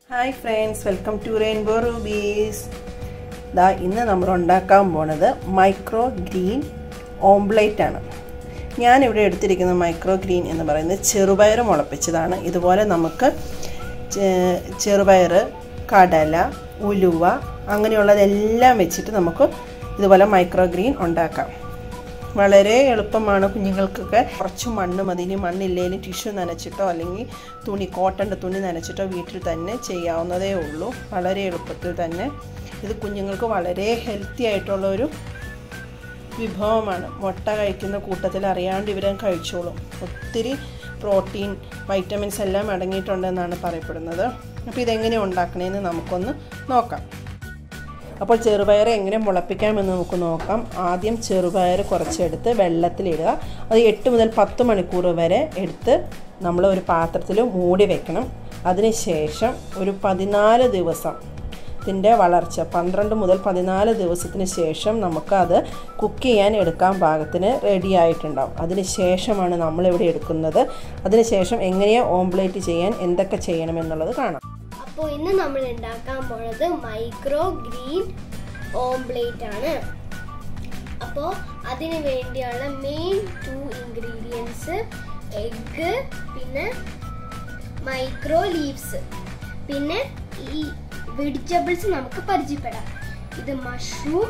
hi friends welcome to rainbow rubies ദാ ഇന്ന് നമ്മൾ ഉണ്ടാക്കാൻ പോണത് മൈക്രോ ഗ്രീൻ ഓംപ്ലേറ്റ് ആണ് ഞാനിവിടെ എടുത്തിരിക്കുന്ന മൈക്രോ ഗ്രീൻ എന്ന് പറയുന്നത് ചെറുപയർ മുളപ്പിച്ചതാണ് ഇതുപോലെ നമുക്ക് ചെ- ചെറുപയർ കടല ഉലുവ അങ്ങനെയുള്ളതെല്ലാം വെച്ചിട്ട് നമുക്ക് ഇതുപോലെ മൈക്രോ ഗ്രീൻ ഉണ്ടാക്കാം വളരെ എളുപ്പമാണ് കുഞ്ഞുങ്ങൾക്കൊക്കെ കുറച്ച് മണ്ണ് മതി ഇനി മണ്ണില്ലെങ്കിലും ടിഷ്യൂ നനച്ചിട്ടോ അല്ലെങ്കിൽ തുണി കോട്ടൻ്റെ തുണി നനച്ചിട്ടോ വീട്ടിൽ തന്നെ ചെയ്യാവുന്നതേ ഉള്ളൂ വളരെ എളുപ്പത്തിൽ തന്നെ ഇത് കുഞ്ഞുങ്ങൾക്ക് വളരെ ഹെൽത്തി ആയിട്ടുള്ള ഒരു വിഭവമാണ് മുട്ട കഴിക്കുന്ന കൂട്ടത്തിൽ അറിയാണ്ട് ഇവരെ കഴിച്ചോളും ഒത്തിരി പ്രോട്ടീൻ വൈറ്റമിൻസ് എല്ലാം അടങ്ങിയിട്ടുണ്ടെന്നാണ് പറയപ്പെടുന്നത് അപ്പോൾ ഇതെങ്ങനെ ഉണ്ടാക്കണേന്ന് നമുക്കൊന്ന് നോക്കാം അപ്പോൾ ചെറുപയർ എങ്ങനെ മുളപ്പിക്കാമെന്ന് നമുക്ക് നോക്കാം ആദ്യം ചെറുപയർ കുറച്ചെടുത്ത് വെള്ളത്തിലിടുക അത് എട്ട് മുതൽ പത്ത് മണിക്കൂർ വരെ എടുത്ത് നമ്മൾ ഒരു പാത്രത്തിൽ മൂടി വെക്കണം അതിനുശേഷം ഒരു പതിനാല് ദിവസം ത്തിൻ്റെ വളർച്ച പന്ത്രണ്ട് മുതൽ പതിനാല് ദിവസത്തിന് ശേഷം നമുക്ക് അത് കുക്ക് ചെയ്യാൻ എടുക്കാൻ പാകത്തിന് റെഡി ആയിട്ടുണ്ടാവും അതിന് ശേഷമാണ് നമ്മളിവിടെ എടുക്കുന്നത് അതിനുശേഷം എങ്ങനെയാണ് ഓംപ്ലേറ്റ് ചെയ്യാൻ എന്തൊക്കെ ചെയ്യണമെന്നുള്ളത് കാണാം അപ്പോൾ ഇന്ന് നമ്മൾ ഉണ്ടാക്കാൻ പോണത് മൈക്രോ ഗ്രീൻ ഓംപ്ലേറ്റ് ആണ് അപ്പോൾ അതിന് വേണ്ടിയുള്ള മെയിൻ ടു ഇൻഗ്രീഡിയൻസ് എഗ്ഗ് പിന്നെ മൈക്രോ ലീവ്സ് പിന്നെ ഈ വെജിറ്റബിൾസ് നമുക്ക് പരിചയപ്പെടാം ഇത് mushroom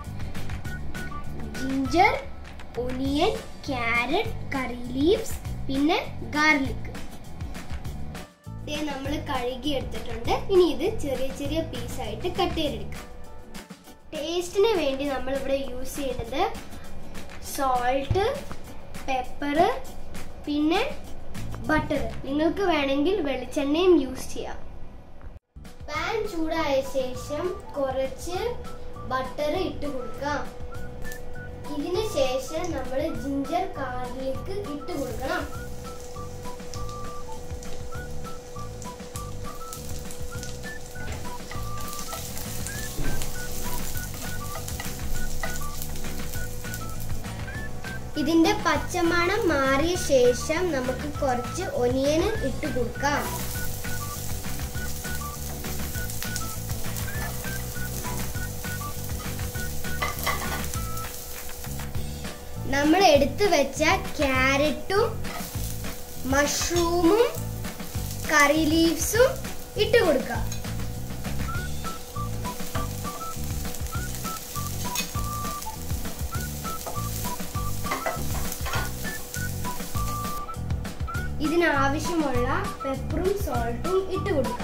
ginger onion carrot curry leaves പിന്നെ ഗാർലിക് നമ്മൾ കഴുകി എടുത്തിട്ടുണ്ട് ഇനി ഇത് ചെറിയ ചെറിയ പീസായിട്ട് കട്ട് ചെയ്തെടുക്കാം ടേസ്റ്റിന് വേണ്ടി നമ്മൾ ഇവിടെ യൂസ് ചെയ്യുന്നത് സോൾട്ട് പെപ്പർ പിന്നെ ബട്ടർ നിങ്ങൾക്ക് വേണമെങ്കിൽ വെളിച്ചെണ്ണയും യൂസ് ചെയ്യാം പാൻ ചൂടായ ശേഷം കുറച്ച് ബട്ടർ ഇട്ട് കൊടുക്കാം ഇതിന് ശേഷം നമ്മൾ ജിഞ്ചർ കാർലിക്ക് ഇട്ട് കൊടുക്കണം ഇതിന്റെ പച്ചമണം മാറിയ ശേഷം നമുക്ക് കുറച്ച് ഒനിയന് ഇട്ട് കൊടുക്കാം നമ്മൾ എടുത്തു വെച്ച ക്യാരറ്റും മഷ്റൂമും കറി ലീവ്സും ഇട്ട് കൊടുക്കാം ഇതിനാവശ്യമുള്ള പെപ്പറും സോൾട്ടും ഇട്ട് കൊടുക്കാം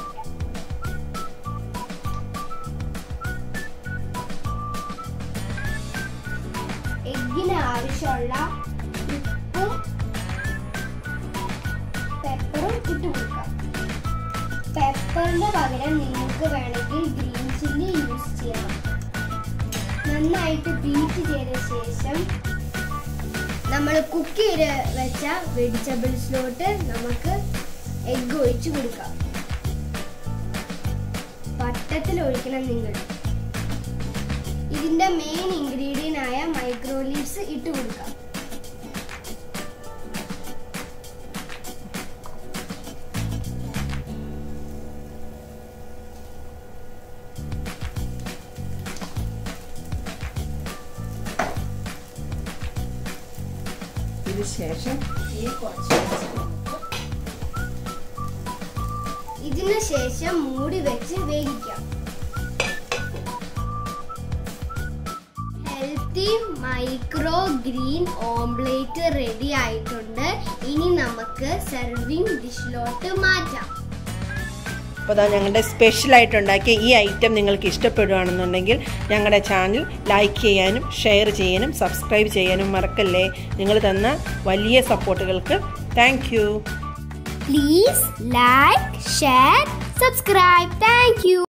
എഗ്ഗിന് ആവശ്യമുള്ള ഉപ്പും പെപ്പറും ഇട്ട് കൊടുക്കാം പെപ്പറിന്റെ പകരം നിങ്ങൾക്ക് വേണമെങ്കിൽ ഗ്രീൻ ചില്ലി യൂസ് ചെയ്യാം നന്നായിട്ട് ബീറ്റ് ചെയ്ത ശേഷം നമ്മൾ കുക്ക് ചെയ്ത് വെച്ച വെജിറ്റബിൾസിലോട്ട് നമുക്ക് എഗ്ഗ് ഒഴിച്ചു കൊടുക്കാം പട്ടത്തിൽ ഒഴിക്കണം നിങ്ങൾ ഇതിന്റെ മെയിൻ ഇൻഗ്രീഡിയന്റ് ആയ മൈക്രോ ലീവ്സ് ഇട്ട് കൊടുക്കാം ഇതിന് ശേഷം ഈ കുറച്ച് ഇതിന് ശേഷം മൂടി വെച്ച് വേവിക്കാം healthy micro green omelette ready ആയിട്ടുണ്ട് ഇനി നമുക്ക് സെർവിങ് ഡിഷിലോട്ട് മാറ്റാം അപ്പോൾ അതാ ഞങ്ങളുടെ സ്പെഷ്യലായിട്ട് ഉണ്ടാക്കിയ ഈ ഐറ്റം നിങ്ങൾക്ക് ഇഷ്ടപ്പെടുകയാണെന്നുണ്ടെങ്കിൽ ഞങ്ങളുടെ ചാനൽ ലൈക്ക് ചെയ്യാനും ഷെയർ ചെയ്യാനും സബ്സ്ക്രൈബ് ചെയ്യാനും മറക്കല്ലേ നിങ്ങൾ തന്ന വലിയ സപ്പോർട്ടുകൾക്ക് thank you please like share subscribe thank U